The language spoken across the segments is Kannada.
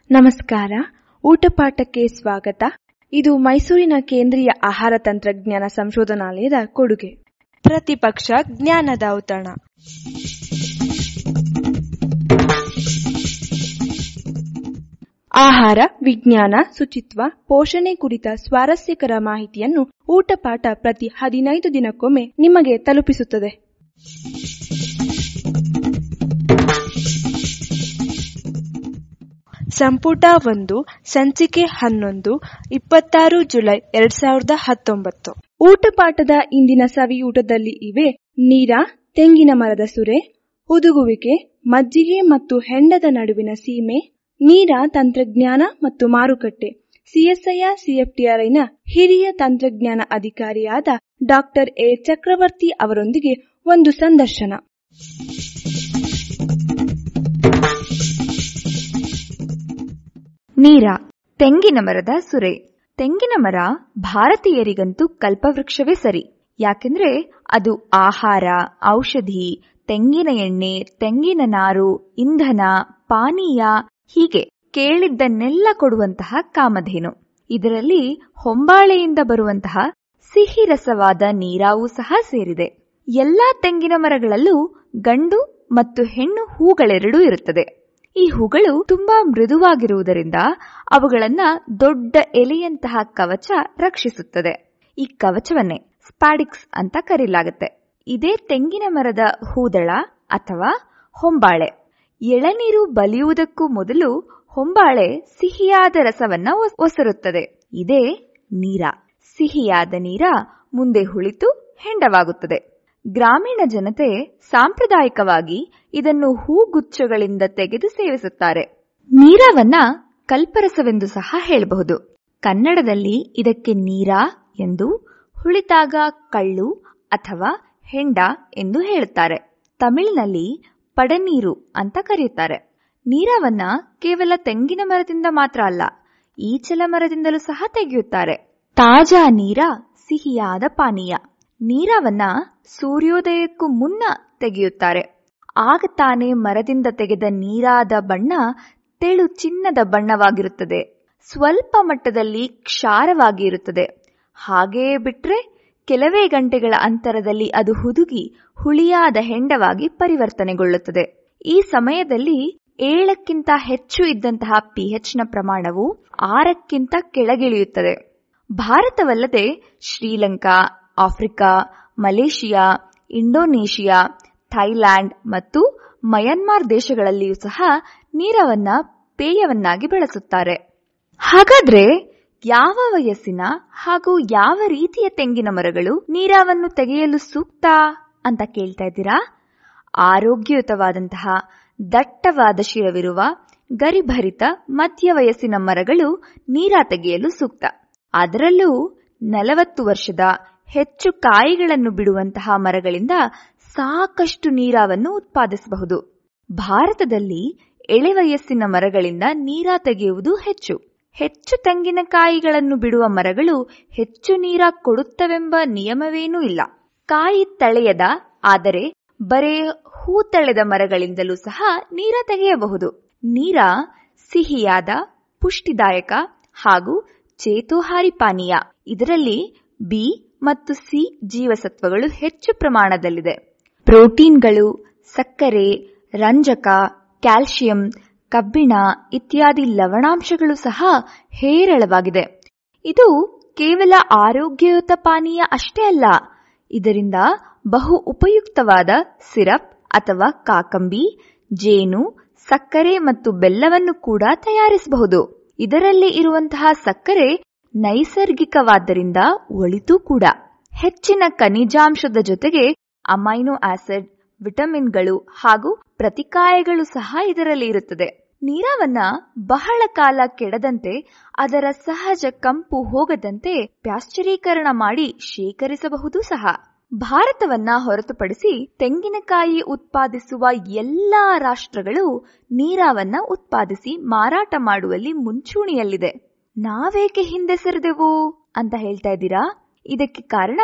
ನಮಸ್ಕಾರ ಊಟಪಾಠಕ್ಕೆ ಸ್ವಾಗತ ಇದು ಮೈಸೂರಿನ ಕೇಂದ್ರೀಯ ಆಹಾರ ತಂತ್ರಜ್ಞಾನ ಸಂಶೋಧನಾಲಯದ ಕೊಡುಗೆ ಪ್ರತಿಪಕ್ಷ ಜ್ಞಾನದ ಔತಣ ಆಹಾರ ವಿಜ್ಞಾನ ಶುಚಿತ್ವ ಪೋಷಣೆ ಕುರಿತ ಸ್ವಾರಸ್ಯಕರ ಮಾಹಿತಿಯನ್ನು ಊಟಪಾಠ ಪ್ರತಿ ಹದಿನೈದು ದಿನಕ್ಕೊಮ್ಮೆ ನಿಮಗೆ ತಲುಪಿಸುತ್ತದೆ ಸಂಪುಟ ಒಂದು ಸಂಚಿಕೆ ಹನ್ನೊಂದು ಇಪ್ಪತ್ತಾರು ಜುಲೈ ಎರಡ್ ಸಾವಿರದ ಹತ್ತೊಂಬತ್ತು ಊಟಪಾಠದ ಇಂದಿನ ಸವಿಯೂಟದಲ್ಲಿ ಇವೆ ನೀರ ತೆಂಗಿನ ಮರದ ಸುರೆ ಹುದುಗುವಿಕೆ ಮಜ್ಜಿಗೆ ಮತ್ತು ಹೆಂಡದ ನಡುವಿನ ಸೀಮೆ ನೀರ ತಂತ್ರಜ್ಞಾನ ಮತ್ತು ಮಾರುಕಟ್ಟೆ ಸಿಎಸ್ಐಆರ್ ಸಿಎಫ್ಟಿಆರ್ಐನ ಹಿರಿಯ ತಂತ್ರಜ್ಞಾನ ಅಧಿಕಾರಿಯಾದ ಡಾಕ್ಟರ್ ಎ ಚಕ್ರವರ್ತಿ ಅವರೊಂದಿಗೆ ಒಂದು ಸಂದರ್ಶನ ನೀರ ತೆಂಗಿನ ಮರದ ಸುರೆ ತೆಂಗಿನ ಮರ ಭಾರತೀಯರಿಗಂತೂ ಕಲ್ಪವೃಕ್ಷವೇ ಸರಿ ಯಾಕೆಂದ್ರೆ ಅದು ಆಹಾರ ಔಷಧಿ ತೆಂಗಿನ ಎಣ್ಣೆ ತೆಂಗಿನ ನಾರು ಇಂಧನ ಪಾನೀಯ ಹೀಗೆ ಕೇಳಿದ್ದನ್ನೆಲ್ಲ ಕೊಡುವಂತಹ ಕಾಮಧೇನು ಇದರಲ್ಲಿ ಹೊಂಬಾಳೆಯಿಂದ ಬರುವಂತಹ ಸಿಹಿ ರಸವಾದ ನೀರಾವೂ ಸಹ ಸೇರಿದೆ ಎಲ್ಲಾ ತೆಂಗಿನ ಮರಗಳಲ್ಲೂ ಗಂಡು ಮತ್ತು ಹೆಣ್ಣು ಹೂಗಳೆರಡೂ ಇರುತ್ತದೆ ಈ ಹೂಗಳು ತುಂಬಾ ಮೃದುವಾಗಿರುವುದರಿಂದ ಅವುಗಳನ್ನ ದೊಡ್ಡ ಎಲೆಯಂತಹ ಕವಚ ರಕ್ಷಿಸುತ್ತದೆ ಈ ಕವಚವನ್ನೇ ಸ್ಪಾಡಿಕ್ಸ್ ಅಂತ ಕರೆಯಲಾಗುತ್ತೆ ಇದೇ ತೆಂಗಿನ ಮರದ ಹೂದಳ ಅಥವಾ ಹೊಂಬಾಳೆ ಎಳನೀರು ಬಲಿಯುವುದಕ್ಕೂ ಮೊದಲು ಹೊಂಬಾಳೆ ಸಿಹಿಯಾದ ರಸವನ್ನ ಒಸರುತ್ತದೆ ಇದೇ ನೀರ ಸಿಹಿಯಾದ ನೀರ ಮುಂದೆ ಹುಳಿತು ಹೆಂಡವಾಗುತ್ತದೆ ಗ್ರಾಮೀಣ ಜನತೆ ಸಾಂಪ್ರದಾಯಿಕವಾಗಿ ಇದನ್ನು ಹೂಗುಚ್ಛಗಳಿಂದ ತೆಗೆದು ಸೇವಿಸುತ್ತಾರೆ ನೀರವನ್ನ ಕಲ್ಪರಸವೆಂದು ಸಹ ಹೇಳಬಹುದು ಕನ್ನಡದಲ್ಲಿ ಇದಕ್ಕೆ ನೀರ ಎಂದು ಹುಳಿತಾಗ ಕಳ್ಳು ಅಥವಾ ಹೆಂಡ ಎಂದು ಹೇಳುತ್ತಾರೆ ತಮಿಳಿನಲ್ಲಿ ಪಡನೀರು ಅಂತ ಕರೆಯುತ್ತಾರೆ ನೀರವನ್ನ ಕೇವಲ ತೆಂಗಿನ ಮರದಿಂದ ಮಾತ್ರ ಅಲ್ಲ ಈಚಲ ಮರದಿಂದಲೂ ಸಹ ತೆಗೆಯುತ್ತಾರೆ ತಾಜಾ ನೀರ ಸಿಹಿಯಾದ ಪಾನೀಯ ನೀರವನ್ನ ಸೂರ್ಯೋದಯಕ್ಕೂ ಮುನ್ನ ತೆಗೆಯುತ್ತಾರೆ ಆಗ ತಾನೇ ಮರದಿಂದ ತೆಗೆದ ನೀರಾದ ಬಣ್ಣ ತೆಳು ಚಿನ್ನದ ಬಣ್ಣವಾಗಿರುತ್ತದೆ ಸ್ವಲ್ಪ ಮಟ್ಟದಲ್ಲಿ ಕ್ಷಾರವಾಗಿ ಇರುತ್ತದೆ ಹಾಗೆಯೇ ಬಿಟ್ರೆ ಕೆಲವೇ ಗಂಟೆಗಳ ಅಂತರದಲ್ಲಿ ಅದು ಹುದುಗಿ ಹುಳಿಯಾದ ಹೆಂಡವಾಗಿ ಪರಿವರ್ತನೆಗೊಳ್ಳುತ್ತದೆ ಈ ಸಮಯದಲ್ಲಿ ಏಳಕ್ಕಿಂತ ಹೆಚ್ಚು ಇದ್ದಂತಹ ಪಿಎಚ್ನ ಪ್ರಮಾಣವು ಆರಕ್ಕಿಂತ ಕೆಳಗಿಳಿಯುತ್ತದೆ ಭಾರತವಲ್ಲದೆ Sri Lanka Africa Malaysia Indonesia Thailand ಮತ್ತು ಮಯನ್ಮಾರ್ ದೇಶಗಳಲ್ಲಿಯೂ ಸಹ ನೀರವನ್ನ ಪೇಯವನ್ನಾಗಿ ಬಳಸುತ್ತಾರೆ ಹಾಗಾದ್ರೆ ಯಾವ ವಯಸ್ಸಿನ ಹಾಗೂ ಯಾವ ರೀತಿಯ ತೆಂಗಿನ ಮರಗಳು ನೀರಾವನ್ನು ತೆಗೆಯಲು ಸೂಕ್ತ ಅಂತ ಕೇಳ್ತಾ ಇದ್ದೀರಾ ಆರೋಗ್ಯಯುತವಾದಂತಹ ದಟ್ಟವಾದ ಶಿರವಿರುವ ಗರಿಭರಿತ ಮಧ್ಯ ವಯಸ್ಸಿನ ಮರಗಳು ನೀರ ತೆಗೆಯಲು ಸೂಕ್ತ ಅದರಲ್ಲೂ ನಲವತ್ತು ವರ್ಷದ ಹೆಚ್ಚು ಕಾಯಿಗಳನ್ನು ಬಿಡುವಂತಹ ಮರಗಳಿಂದ ಸಾಕಷ್ಟು ನೀರಾವನ್ನು ಉತ್ಪಾದಿಸಬಹುದು ಭಾರತದಲ್ಲಿ ಎಳೆ ವಯಸ್ಸಿನ ಮರಗಳಿಂದ ನೀರ ತೆಗೆಯುವುದು ಹೆಚ್ಚು ಹೆಚ್ಚು ತೆಂಗಿನಕಾಯಿಗಳನ್ನು ಬಿಡುವ ಮರಗಳು ಹೆಚ್ಚು ನೀರ ಕೊಡುತ್ತವೆಂಬ ನಿಯಮವೇನೂ ಇಲ್ಲ ಕಾಯಿ ತಳೆಯದ ಆದರೆ ಬರೇ ಹೂ ತಳೆದ ಮರಗಳಿಂದಲೂ ಸಹ ನೀರ ತೆಗೆಯಬಹುದು ನೀರ ಸಿಹಿಯಾದ ಪುಷ್ಟಿದಾಯಕ ಹಾಗೂ ಚೇತೋಹಾರಿ ಪಾನೀಯ ಇದರಲ್ಲಿ ಬಿ ಮತ್ತು ಸಿ ಜೀವಸತ್ವಗಳು ಹೆಚ್ಚು ಪ್ರಮಾಣದಲ್ಲಿದೆ ಪ್ರೋಟೀನ್ಗಳು ಸಕ್ಕರೆ ರಂಜಕ ಕ್ಯಾಲ್ಸಿಯಂ ಕಬ್ಬಿಣ ಇತ್ಯಾದಿ ಲವಣಾಂಶಗಳು ಸಹ ಹೇರಳವಾಗಿದೆ ಇದು ಕೇವಲ ಆರೋಗ್ಯಯುತ ಪಾನೀಯ ಅಷ್ಟೇ ಅಲ್ಲ ಇದರಿಂದ ಬಹು ಉಪಯುಕ್ತವಾದ ಸಿರಪ್ ಅಥವಾ ಕಾಕಂಬಿ ಜೇನು ಸಕ್ಕರೆ ಮತ್ತು ಬೆಲ್ಲವನ್ನು ಕೂಡ ತಯಾರಿಸಬಹುದು ಇದರಲ್ಲಿ ಇರುವಂತಹ ಸಕ್ಕರೆ ನೈಸರ್ಗಿಕವಾದ್ದರಿಂದ ಒಳಿತು ಕೂಡ ಹೆಚ್ಚಿನ ಖನಿಜಾಂಶದ ಜೊತೆಗೆ ಅಮೈನೋ ಆಸಿಡ್ ವಿಟಮಿನ್ಗಳು ಹಾಗೂ ಪ್ರತಿಕಾಯಗಳು ಸಹ ಇದರಲ್ಲಿ ಇರುತ್ತದೆ ನೀರವನ್ನ ಬಹಳ ಕಾಲ ಕೆಡದಂತೆ ಅದರ ಸಹಜ ಕಂಪು ಹೋಗದಂತೆ ಪ್ಯಾಶ್ಚರೀಕರಣ ಮಾಡಿ ಶೇಖರಿಸಬಹುದು ಸಹ ಭಾರತವನ್ನ ಹೊರತುಪಡಿಸಿ ತೆಂಗಿನಕಾಯಿ ಉತ್ಪಾದಿಸುವ ಎಲ್ಲಾ ರಾಷ್ಟ್ರಗಳು ನೀರಾವನ್ನ ಉತ್ಪಾದಿಸಿ ಮಾರಾಟ ಮಾಡುವಲ್ಲಿ ಮುಂಚೂಣಿಯಲ್ಲಿದೆ ನಾವೇಕೆ ಹಿಂದೆ ಸರಿದೆವು ಅಂತ ಹೇಳ್ತಾ ಇದ್ದೀರಾ ಇದಕ್ಕೆ ಕಾರಣ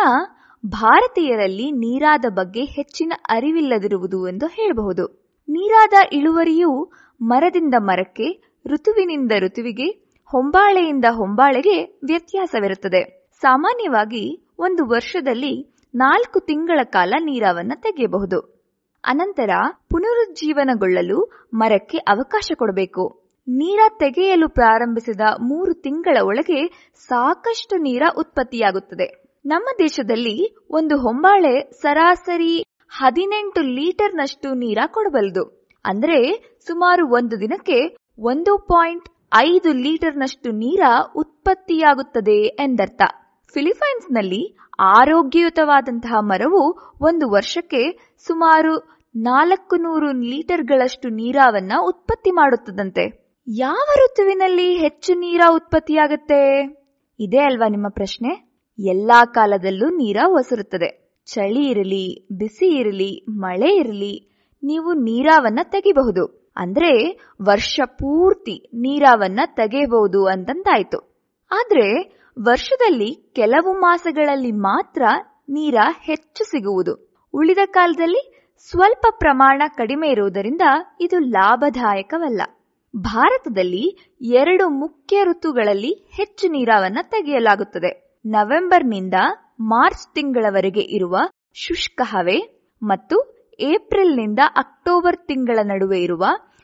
ಭಾರತೀಯರಲ್ಲಿ ನೀರಾದ ಬಗ್ಗೆ ಹೆಚ್ಚಿನ ಅರಿವಿಲ್ಲದಿರುವುದು ಎಂದು ಹೇಳಬಹುದು ನೀರಾದ ಇಳುವರಿಯು ಮರದಿಂದ ಮರಕ್ಕೆ ಋತುವಿನಿಂದ ಋತುವಿಗೆ ಹೊಂಬಾಳೆಯಿಂದ ಹೊಂಬಾಳೆಗೆ ವ್ಯತ್ಯಾಸವಿರುತ್ತದೆ ಸಾಮಾನ್ಯವಾಗಿ ಒಂದು ವರ್ಷದಲ್ಲಿ ನಾಲ್ಕು ತಿಂಗಳ ಕಾಲ ನೀರಾವನ್ನ ತೆಗೆಯಬಹುದು ಅನಂತರ ಪುನರುಜ್ಜೀವನಗೊಳ್ಳಲು ಮರಕ್ಕೆ ಅವಕಾಶ ಕೊಡಬೇಕು ನೀರ ತೆಗೆಯಲು ಪ್ರಾರಂಭಿಸಿದ ಮೂರು ತಿಂಗಳ ಒಳಗೆ ಸಾಕಷ್ಟು ನೀರ ಉತ್ಪತ್ತಿಯಾಗುತ್ತದೆ ನಮ್ಮ ದೇಶದಲ್ಲಿ ಒಂದು ಹೊಂಬಾಳೆ ಸರಾಸರಿ ಹದಿನೆಂಟು ಲೀಟರ್ನಷ್ಟು ನೀರ ಕೊಡಬಲ್ಲದು ಅಂದ್ರೆ ಸುಮಾರು ಒಂದು ದಿನಕ್ಕೆ ಒಂದು ಪಾಯಿಂಟ್ ಐದು ಲೀಟರ್ನಷ್ಟು ನೀರ ಉತ್ಪತ್ತಿಯಾಗುತ್ತದೆ ಎಂದರ್ಥ ಫಿಲಿಪೈನ್ಸ್ನಲ್ಲಿ ಆರೋಗ್ಯಯುತವಾದಂತಹ ಮರವು ಒಂದು ವರ್ಷಕ್ಕೆ ಸುಮಾರು ನಾಲ್ಕು ನೂರು ಲೀಟರ್ಗಳಷ್ಟು ನೀರಾವನ್ನ ಉತ್ಪತ್ತಿ ಮಾಡುತ್ತದಂತೆ ಯಾವ ಋತುವಿನಲ್ಲಿ ಹೆಚ್ಚು ನೀರ ಉತ್ಪತ್ತಿಯಾಗುತ್ತೆ ಇದೇ ಅಲ್ವಾ ನಿಮ್ಮ ಪ್ರಶ್ನೆ ಎಲ್ಲಾ ಕಾಲದಲ್ಲೂ ನೀರ ಒಸರುತ್ತದೆ ಚಳಿ ಇರಲಿ ಬಿಸಿ ಇರಲಿ ಮಳೆ ಇರಲಿ ನೀವು ನೀರಾವನ್ನ ತೆಗಿಬಹುದು ಅಂದ್ರೆ ವರ್ಷ ಪೂರ್ತಿ ನೀರಾವನ್ನ ತೆಗೆಯಬಹುದು ಅಂತಂತಾಯ್ತು ಆದ್ರೆ ವರ್ಷದಲ್ಲಿ ಕೆಲವು ಮಾಸಗಳಲ್ಲಿ ಮಾತ್ರ ನೀರ ಹೆಚ್ಚು ಸಿಗುವುದು ಉಳಿದ ಕಾಲದಲ್ಲಿ ಸ್ವಲ್ಪ ಪ್ರಮಾಣ ಕಡಿಮೆ ಇರುವುದರಿಂದ ಇದು ಲಾಭದಾಯಕವಲ್ಲ ಭಾರತದಲ್ಲಿ ಎರಡು ಮುಖ್ಯ ಋತುಗಳಲ್ಲಿ ಹೆಚ್ಚು ನೀರಾವನ್ನ ತೆಗೆಯಲಾಗುತ್ತದೆ ನವೆಂಬರ್ನಿಂದ ಮಾರ್ಚ್ ತಿಂಗಳವರೆಗೆ ಇರುವ ಶುಷ್ಕ ಹವೆ ಮತ್ತು ಏಪ್ರಿಲ್ನಿಂದ ಅಕ್ಟೋಬರ್ ತಿಂಗಳ ನಡುವೆ ಇರುವ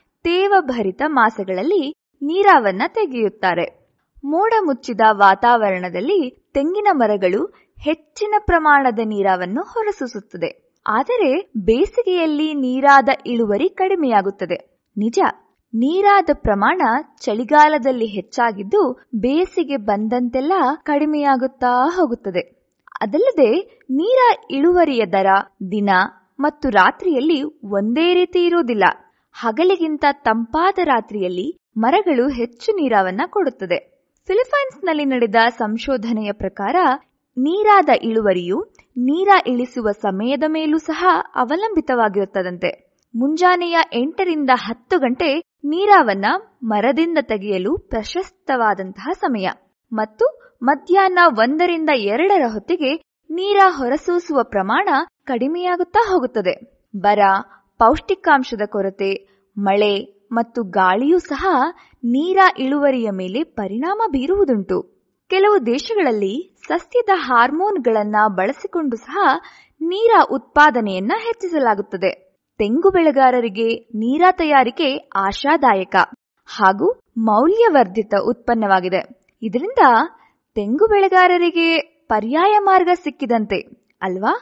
ತೇವಭರಿತ ಮಾಸಗಳಲ್ಲಿ ನೀರಾವನ್ನ ತೆಗೆಯುತ್ತಾರೆ ಮೋಡ ಮುಚ್ಚಿದ ವಾತಾವರಣದಲ್ಲಿ ತೆಂಗಿನ ಮರಗಳು ಹೆಚ್ಚಿನ ಪ್ರಮಾಣದ ನೀರಾವನ್ನು ಹೊರಸೂಸುತ್ತದೆ ಆದರೆ ಬೇಸಿಗೆಯಲ್ಲಿ ನೀರಾದ ಇಳುವರಿ ಕಡಿಮೆಯಾಗುತ್ತದೆ ನಿಜ ನೀರಾದ ಪ್ರಮಾಣ ಚಳಿಗಾಲದಲ್ಲಿ ಹೆಚ್ಚಾಗಿದ್ದು ಬೇಸಿಗೆ ಬಂದಂತೆಲ್ಲ ಕಡಿಮೆಯಾಗುತ್ತಾ ಹೋಗುತ್ತದೆ ಅದಲ್ಲದೆ ನೀರ ಇಳುವರಿಯ ದರ ದಿನ ಮತ್ತು ರಾತ್ರಿಯಲ್ಲಿ ಒಂದೇ ರೀತಿ ಇರುವುದಿಲ್ಲ ಹಗಲಿಗಿಂತ ತಂಪಾದ ರಾತ್ರಿಯಲ್ಲಿ ಮರಗಳು ಹೆಚ್ಚು ನೀರಾವನ್ನ ಕೊಡುತ್ತದೆ ಫಿಲಿಪೈನ್ಸ್ನಲ್ಲಿ ನಡೆದ ಸಂಶೋಧನೆಯ ಪ್ರಕಾರ ನೀರಾದ ಇಳುವರಿಯು ನೀರ ಇಳಿಸುವ ಸಮಯದ ಮೇಲೂ ಸಹ ಅವಲಂಬಿತವಾಗಿರುತ್ತದಂತೆ ಮುಂಜಾನೆಯ ಎಂಟರಿಂದ ಹತ್ತು ಗಂಟೆ ನೀರಾವನ್ನ ಮರದಿಂದ ತೆಗೆಯಲು ಪ್ರಶಸ್ತವಾದಂತಹ ಸಮಯ ಮತ್ತು ಮಧ್ಯಾಹ್ನ ಒಂದರಿಂದ ಎರಡರ ಹೊತ್ತಿಗೆ ನೀರ ಹೊರಸೂಸುವ ಪ್ರಮಾಣ ಕಡಿಮೆಯಾಗುತ್ತಾ ಹೋಗುತ್ತದೆ ಬರ ಪೌಷ್ಟಿಕಾಂಶದ ಕೊರತೆ ಮಳೆ ಮತ್ತು ಗಾಳಿಯೂ ಸಹ ನೀರ ಇಳುವರಿಯ ಮೇಲೆ ಪರಿಣಾಮ ಬೀರುವುದುಂಟು ಕೆಲವು ದೇಶಗಳಲ್ಲಿ ಸಸ್ಯದ ಹಾರ್ಮೋನ್ಗಳನ್ನ ಬಳಸಿಕೊಂಡು ಸಹ ನೀರ ಉತ್ಪಾದನೆಯನ್ನ ಹೆಚ್ಚಿಸಲಾಗುತ್ತದೆ ತೆಂಗು ಬೆಳೆಗಾರರಿಗೆ ನೀರ ತಯಾರಿಕೆ ಆಶಾದಾಯಕ ಹಾಗೂ ಮೌಲ್ಯವರ್ಧಿತ ಉತ್ಪನ್ನವಾಗಿದೆ ಇದರಿಂದ ತೆಂಗು ಬೆಳೆಗಾರರಿಗೆ ಪರ್ಯಾಯ ಮಾರ್ಗ ಸಿಕ್ಕಿದಂತೆ ಅಲ್ವಾ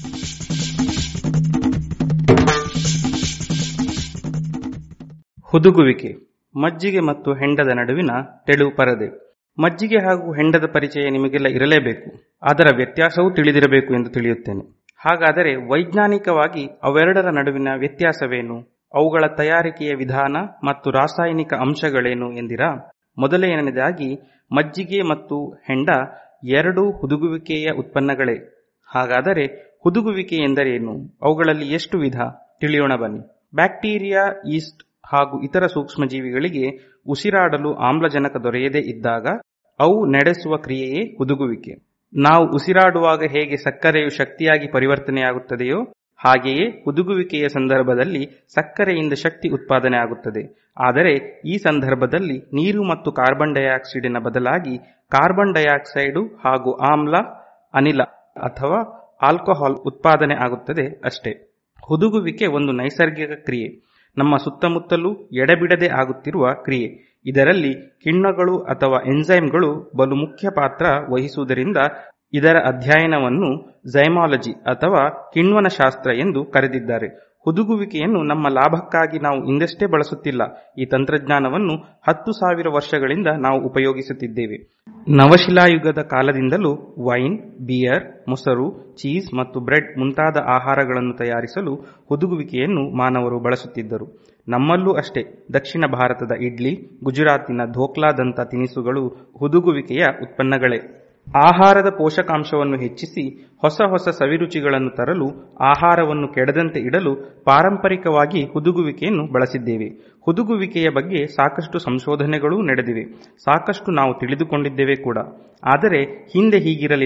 ಹುದುಗುವಿಕೆ ಮಜ್ಜಿಗೆ ಮತ್ತು ಹೆಂಡದ ನಡುವಿನ ತೆಳು ಪರದೆ ಮಜ್ಜಿಗೆ ಹಾಗೂ ಹೆಂಡದ ಪರಿಚಯ ನಿಮಗೆಲ್ಲ ಇರಲೇಬೇಕು ಅದರ ವ್ಯತ್ಯಾಸವೂ ತಿಳಿದಿರಬೇಕು ಎಂದು ತಿಳಿಯುತ್ತೇನೆ ಹಾಗಾದರೆ ವೈಜ್ಞಾನಿಕವಾಗಿ ಅವೆರಡರ ನಡುವಿನ ವ್ಯತ್ಯಾಸವೇನು ಅವುಗಳ ತಯಾರಿಕೆಯ ವಿಧಾನ ಮತ್ತು ರಾಸಾಯನಿಕ ಅಂಶಗಳೇನು ಎಂದಿರಾ ಮೊದಲನೆಯದಾಗಿ ಮಜ್ಜಿಗೆ ಮತ್ತು ಹೆಂಡ ಎರಡು ಹುದುಗುವಿಕೆಯ ಉತ್ಪನ್ನಗಳೇ ಹಾಗಾದರೆ ಹುದುಗುವಿಕೆ ಎಂದರೇನು ಅವುಗಳಲ್ಲಿ ಎಷ್ಟು ವಿಧ ತಿಳಿಯೋಣ ಬನ್ನಿ ಬ್ಯಾಕ್ಟೀರಿಯಾ ಈಸ್ಟ್ ಹಾಗೂ ಇತರ ಸೂಕ್ಷ್ಮಜೀವಿಗಳಿಗೆ ಉಸಿರಾಡಲು ಆಮ್ಲಜನಕ ದೊರೆಯದೇ ಇದ್ದಾಗ ಅವು ನಡೆಸುವ ಕ್ರಿಯೆಯೇ ಹುದುಗುವಿಕೆ ನಾವು ಉಸಿರಾಡುವಾಗ ಹೇಗೆ ಸಕ್ಕರೆಯು ಶಕ್ತಿಯಾಗಿ ಪರಿವರ್ತನೆಯಾಗುತ್ತದೆಯೋ ಹಾಗೆಯೇ ಹುದುಗುವಿಕೆಯ ಸಂದರ್ಭದಲ್ಲಿ ಸಕ್ಕರೆಯಿಂದ ಶಕ್ತಿ ಉತ್ಪಾದನೆ ಆಗುತ್ತದೆ ಆದರೆ ಈ ಸಂದರ್ಭದಲ್ಲಿ ನೀರು ಮತ್ತು ಕಾರ್ಬನ್ ಡೈಆಕ್ಸೈಡಿನ ಬದಲಾಗಿ ಕಾರ್ಬನ್ ಡೈಆಕ್ಸೈಡು ಹಾಗೂ ಆಮ್ಲ ಅನಿಲ ಅಥವಾ ಆಲ್ಕೋಹಾಲ್ ಉತ್ಪಾದನೆ ಆಗುತ್ತದೆ ಅಷ್ಟೇ ಹುದುಗುವಿಕೆ ಒಂದು ನೈಸರ್ಗಿಕ ಕ್ರಿಯೆ ನಮ್ಮ ಸುತ್ತಮುತ್ತಲೂ ಎಡಬಿಡದೆ ಆಗುತ್ತಿರುವ ಕ್ರಿಯೆ ಇದರಲ್ಲಿ ಕಿಣ್ವಗಳು ಅಥವಾ ಎನ್ಸೈಮ್ಗಳು ಬಲು ಮುಖ್ಯ ಪಾತ್ರ ವಹಿಸುವುದರಿಂದ ಇದರ ಅಧ್ಯಯನವನ್ನು ಝೈಮಾಲಜಿ ಅಥವಾ ಕಿಣ್ವನ ಶಾಸ್ತ್ರ ಎಂದು ಕರೆದಿದ್ದಾರೆ ಹುದುಗುವಿಕೆಯನ್ನು ನಮ್ಮ ಲಾಭಕ್ಕಾಗಿ ನಾವು ಇಂದಷ್ಟೇ ಬಳಸುತ್ತಿಲ್ಲ ಈ ತಂತ್ರಜ್ಞಾನವನ್ನು ಹತ್ತು ಸಾವಿರ ವರ್ಷಗಳಿಂದ ನಾವು ಉಪಯೋಗಿಸುತ್ತಿದ್ದೇವೆ ನವಶಿಲಾಯುಗದ ಕಾಲದಿಂದಲೂ ವೈನ್ ಬಿಯರ್ ಮೊಸರು ಚೀಸ್ ಮತ್ತು ಬ್ರೆಡ್ ಮುಂತಾದ ಆಹಾರಗಳನ್ನು ತಯಾರಿಸಲು ಹುದುಗುವಿಕೆಯನ್ನು ಮಾನವರು ಬಳಸುತ್ತಿದ್ದರು ನಮ್ಮಲ್ಲೂ ಅಷ್ಟೇ ದಕ್ಷಿಣ ಭಾರತದ ಇಡ್ಲಿ ಗುಜರಾತಿನ ಧೋಕ್ಲಾದಂಥ ತಿನಿಸುಗಳು ಹುದುಗುವಿಕೆಯ ಉತ್ಪನ್ನಗಳೇ ಆಹಾರದ ಪೋಷಕಾಂಶವನ್ನು ಹೆಚ್ಚಿಸಿ ಹೊಸ ಹೊಸ ಸವಿರುಚಿಗಳನ್ನು ತರಲು ಆಹಾರವನ್ನು ಕೆಡದಂತೆ ಇಡಲು ಪಾರಂಪರಿಕವಾಗಿ ಹುದುಗುವಿಕೆಯನ್ನು ಬಳಸಿದ್ದೇವೆ ಹುದುಗುವಿಕೆಯ ಬಗ್ಗೆ ಸಾಕಷ್ಟು ಸಂಶೋಧನೆಗಳೂ ನಡೆದಿವೆ ಸಾಕಷ್ಟು ನಾವು ತಿಳಿದುಕೊಂಡಿದ್ದೇವೆ ಕೂಡ ಆದರೆ ಹಿಂದೆ ಹೀಗಿರಲಿಲ್ಲ